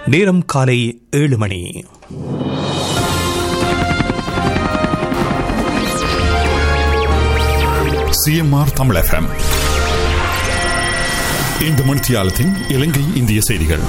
நேரம் காலை ஏழு மணி சிஎம்ஆர் தமிழ் எஃப்எம் இந்த மணித்தியாலத்தின் இலங்கை இந்திய செய்திகள்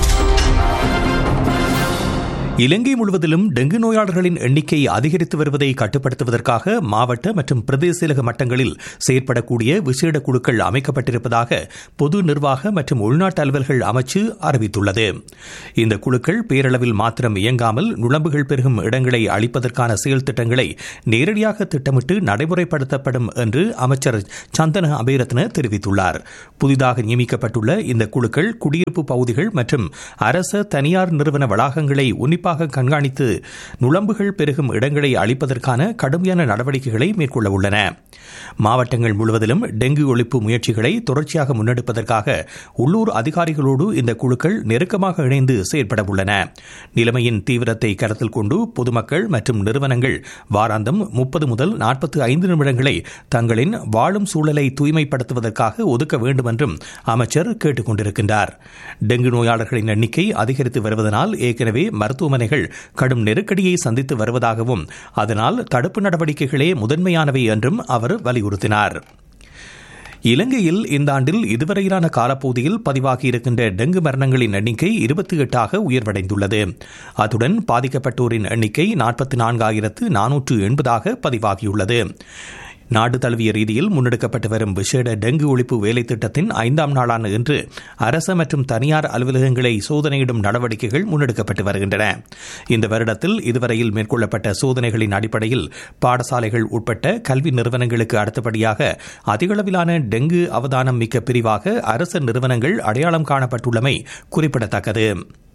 இலங்கை முழுவதிலும் டெங்கு நோயாளர்களின் எண்ணிக்கை அதிகரித்து வருவதை கட்டுப்படுத்துவதற்காக மாவட்ட மற்றும் பிரதேசலக மட்டங்களில் செயற்படக்கூடிய விசேட குழுக்கள் அமைக்கப்பட்டிருப்பதாக பொது நிர்வாக மற்றும் உள்நாட்டு அலுவல்கள் அமைச்சு அறிவித்துள்ளது இந்த குழுக்கள் பேரளவில் மாத்திரம் இயங்காமல் நுழம்புகள் பெருகும் இடங்களை அளிப்பதற்கான செயல் திட்டங்களை நேரடியாக திட்டமிட்டு நடைமுறைப்படுத்தப்படும் என்று அமைச்சர் சந்தன அபேரத்ன தெரிவித்துள்ளார் புதிதாக நியமிக்கப்பட்டுள்ள இந்த குழுக்கள் குடியிருப்பு பகுதிகள் மற்றும் அரச தனியார் நிறுவன வளாகங்களை உன்னிப்பாக கண்காணித்து நுழம்புகள் பெருகும் இடங்களை அளிப்பதற்கான கடுமையான நடவடிக்கைகளை மேற்கொள்ள உள்ளன மாவட்டங்கள் முழுவதிலும் டெங்கு ஒழிப்பு முயற்சிகளை தொடர்ச்சியாக முன்னெடுப்பதற்காக உள்ளூர் அதிகாரிகளோடு இந்த குழுக்கள் நெருக்கமாக இணைந்து செயற்பட உள்ளன நிலைமையின் தீவிரத்தை கருத்தில் கொண்டு பொதுமக்கள் மற்றும் நிறுவனங்கள் வாராந்தம் முப்பது முதல் நாற்பத்தி ஐந்து நிமிடங்களை தங்களின் வாழும் சூழலை தூய்மைப்படுத்துவதற்காக ஒதுக்க வேண்டும் என்றும் அமைச்சர் கேட்டுக் கொண்டிருக்கின்றார் டெங்கு நோயாளர்களின் எண்ணிக்கை அதிகரித்து வருவதனால் ஏற்கனவே மருத்துவமனைகள் கடும் நெருக்கடியை சந்தித்து வருவதாகவும் அதனால் தடுப்பு நடவடிக்கைகளே முதன்மையானவை என்றும் அவர் வலியுறுத்தினார் இலங்கையில் இந்த ஆண்டில் இதுவரையிலான காலப்பகுதியில் பதிவாகியிருக்கின்ற டெங்கு மரணங்களின் எண்ணிக்கை இருபத்தி எட்டாக உயர்வடைந்துள்ளது அத்துடன் பாதிக்கப்பட்டோரின் எண்ணிக்கை நாற்பத்தி நான்காயிரத்து நானூற்று எண்பதாக பதிவாகியுள்ளது நாடு தழுவிய ரீதியில் முன்னெடுக்கப்பட்டு வரும் விசேட டெங்கு ஒழிப்பு வேலை திட்டத்தின் ஐந்தாம் நாளான இன்று அரச மற்றும் தனியார் அலுவலகங்களை சோதனையிடும் நடவடிக்கைகள் முன்னெடுக்கப்பட்டு வருகின்றன இந்த வருடத்தில் இதுவரையில் மேற்கொள்ளப்பட்ட சோதனைகளின் அடிப்படையில் பாடசாலைகள் உட்பட்ட கல்வி நிறுவனங்களுக்கு அடுத்தபடியாக அதிகளவிலான டெங்கு அவதானம் மிக்க பிரிவாக அரசு நிறுவனங்கள் அடையாளம் காணப்பட்டுள்ளமை குறிப்பிடத்தக்கது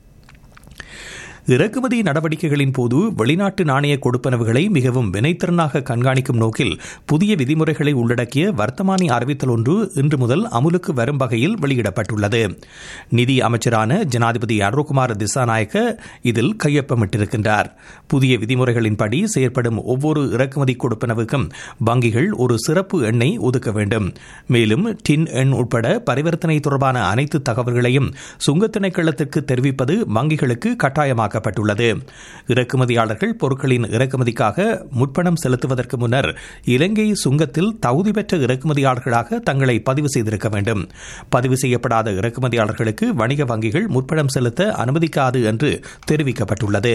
இறக்குமதி நடவடிக்கைகளின் போது வெளிநாட்டு நாணய கொடுப்பனவுகளை மிகவும் வினைத்திறனாக கண்காணிக்கும் நோக்கில் புதிய விதிமுறைகளை உள்ளடக்கிய வர்த்தமானி அறிவித்தல் ஒன்று இன்று முதல் அமுலுக்கு வரும் வகையில் வெளியிடப்பட்டுள்ளது நிதி அமைச்சரான ஜனாதிபதி அருண்குமார் திசாநாயக்க இதில் கையொப்பமிட்டிருக்கின்றார் புதிய விதிமுறைகளின்படி செயற்படும் ஒவ்வொரு இறக்குமதி கொடுப்பனவுக்கும் வங்கிகள் ஒரு சிறப்பு எண்ணை ஒதுக்க வேண்டும் மேலும் டின் எண் உட்பட பரிவர்த்தனை தொடர்பான அனைத்து தகவல்களையும் சுங்கத் திணைக்களத்திற்கு தெரிவிப்பது வங்கிகளுக்கு கட்டாயமாக உருவாக்கப்பட்டுள்ளது இறக்குமதியாளர்கள் பொருட்களின் இறக்குமதிக்காக முற்பணம் செலுத்துவதற்கு முன்னர் இலங்கை சுங்கத்தில் தகுதி பெற்ற இறக்குமதியாளர்களாக தங்களை பதிவு செய்திருக்க வேண்டும் பதிவு செய்யப்படாத இறக்குமதியாளர்களுக்கு வணிக வங்கிகள் முற்பணம் செலுத்த அனுமதிக்காது என்று தெரிவிக்கப்பட்டுள்ளது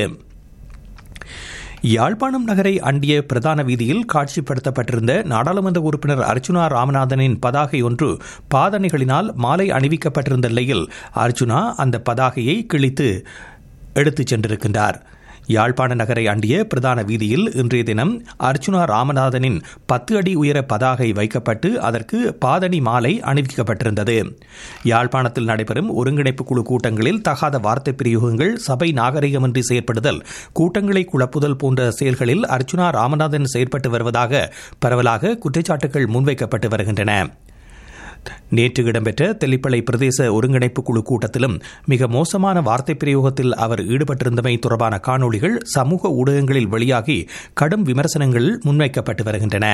யாழ்ப்பாணம் நகரை அண்டிய பிரதான வீதியில் காட்சிப்படுத்தப்பட்டிருந்த நாடாளுமன்ற உறுப்பினர் அர்ச்சுனா ராமநாதனின் பதாகை ஒன்று பாதணிகளினால் மாலை அணிவிக்கப்பட்டிருந்த நிலையில் அர்ச்சுனா அந்த பதாகையை கிழித்து எடுத்துச் சென்றிருக்கின்றார் யாழ்ப்பாண நகரை அண்டிய பிரதான வீதியில் இன்றைய தினம் அர்ச்சுனா ராமநாதனின் பத்து அடி உயர பதாகை வைக்கப்பட்டு அதற்கு பாதணி மாலை அணிவிக்கப்பட்டிருந்தது யாழ்ப்பாணத்தில் நடைபெறும் ஒருங்கிணைப்பு குழு கூட்டங்களில் தகாத வார்த்தை பிரயோகங்கள் சபை நாகரிகமின்றி செயற்படுதல் கூட்டங்களை குழப்புதல் போன்ற செயல்களில் அர்ச்சுனா ராமநாதன் செயற்பட்டு வருவதாக பரவலாக குற்றச்சாட்டுகள் முன்வைக்கப்பட்டு வருகின்றன நேற்று இடம்பெற்ற தெல்லிப்பளை பிரதேச ஒருங்கிணைப்பு குழு கூட்டத்திலும் மிக மோசமான வார்த்தை பிரயோகத்தில் அவர் ஈடுபட்டிருந்தமை தொடர்பான காணொலிகள் சமூக ஊடகங்களில் வெளியாகி கடும் விமர்சனங்கள் முன்வைக்கப்பட்டு வருகின்றன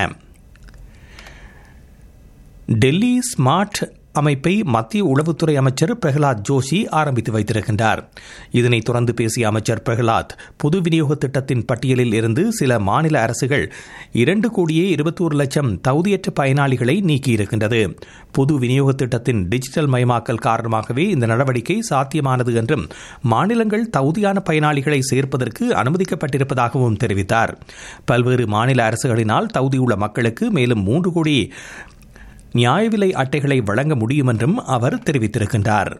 டெல்லி ஸ்மார்ட் அமைப்பை மத்திய உளவுத்துறை அமைச்சர் பிரகலாத் ஜோஷி ஆரம்பித்து வைத்திருக்கின்றார் இதனைத் தொடர்ந்து பேசிய அமைச்சர் பிரகலாத் பொது விநியோக திட்டத்தின் பட்டியலில் இருந்து சில மாநில அரசுகள் இரண்டு கோடியே இருபத்தோரு லட்சம் தகுதியற்ற பயனாளிகளை நீக்கியிருக்கின்றது பொது விநியோக திட்டத்தின் டிஜிட்டல் மயமாக்கல் காரணமாகவே இந்த நடவடிக்கை சாத்தியமானது என்றும் மாநிலங்கள் தகுதியான பயனாளிகளை சேர்ப்பதற்கு அனுமதிக்கப்பட்டிருப்பதாகவும் தெரிவித்தார் பல்வேறு மாநில அரசுகளினால் தகுதியுள்ள மக்களுக்கு மேலும் மூன்று கோடி நியாய விலை அட்டைகளை வழங்க முடியும் என்றும் அவர் தெரிவித்திருக்கின்றார்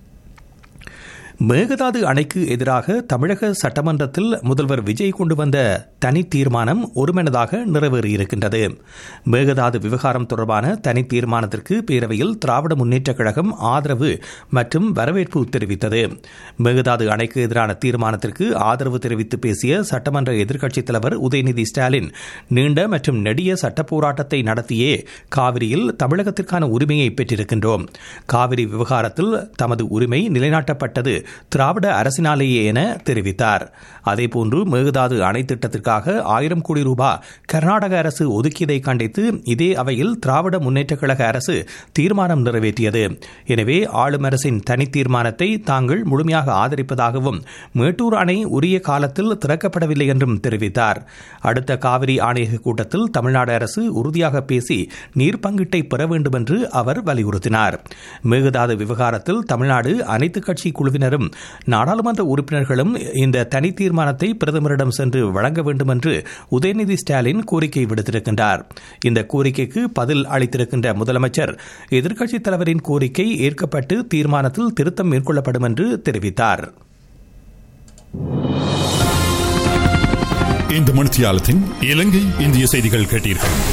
மேகதாது அணைக்கு எதிராக தமிழக சட்டமன்றத்தில் முதல்வர் விஜய் கொண்டு வந்த தனி தீர்மானம் ஒருமனதாக நிறைவேறியிருக்கின்றது மேகதாது விவகாரம் தொடர்பான தனி தீர்மானத்திற்கு பேரவையில் திராவிட முன்னேற்றக் கழகம் ஆதரவு மற்றும் வரவேற்பு தெரிவித்தது மேகதாது அணைக்கு எதிரான தீர்மானத்திற்கு ஆதரவு தெரிவித்து பேசிய சட்டமன்ற எதிர்க்கட்சித் தலைவர் உதயநிதி ஸ்டாலின் நீண்ட மற்றும் நெடிய சட்ட போராட்டத்தை நடத்தியே காவிரியில் தமிழகத்திற்கான உரிமையை பெற்றிருக்கின்றோம் காவிரி விவகாரத்தில் தமது உரிமை நிலைநாட்டப்பட்டது திராவிட அரசினாலேயே என தெரிவித்தார் அதேபோன்று மேகதாது அணை திட்டத்திற்காக ஆயிரம் கோடி ரூபாய் கர்நாடக அரசு ஒதுக்கியதை கண்டித்து இதே அவையில் திராவிட முன்னேற்றக் கழக அரசு தீர்மானம் நிறைவேற்றியது எனவே ஆளும் அரசின் தனி தீர்மானத்தை தாங்கள் முழுமையாக ஆதரிப்பதாகவும் மேட்டூர் அணை உரிய காலத்தில் திறக்கப்படவில்லை என்றும் தெரிவித்தார் அடுத்த காவிரி ஆணையக கூட்டத்தில் தமிழ்நாடு அரசு உறுதியாக பேசி நீர் பங்கீட்டை பெற வேண்டும் என்று அவர் வலியுறுத்தினார் மேகதாது விவகாரத்தில் தமிழ்நாடு அனைத்து கட்சி குழுவினரும் நாடாளுமன்ற உறுப்பினர்களும் இந்த தனி தீர்மானத்தை பிரதமரிடம் சென்று வழங்க வேண்டும் என்று உதயநிதி ஸ்டாலின் கோரிக்கை விடுத்திருக்கின்றார் இந்த கோரிக்கைக்கு பதில் அளித்திருக்கின்ற முதலமைச்சர் எதிர்க்கட்சித் தலைவரின் கோரிக்கை ஏற்கப்பட்டு தீர்மானத்தில் திருத்தம் மேற்கொள்ளப்படும் என்று தெரிவித்தார் இந்த மணித்தியாலத்தின் இலங்கை இந்திய செய்திகள் கேட்டீர்கள்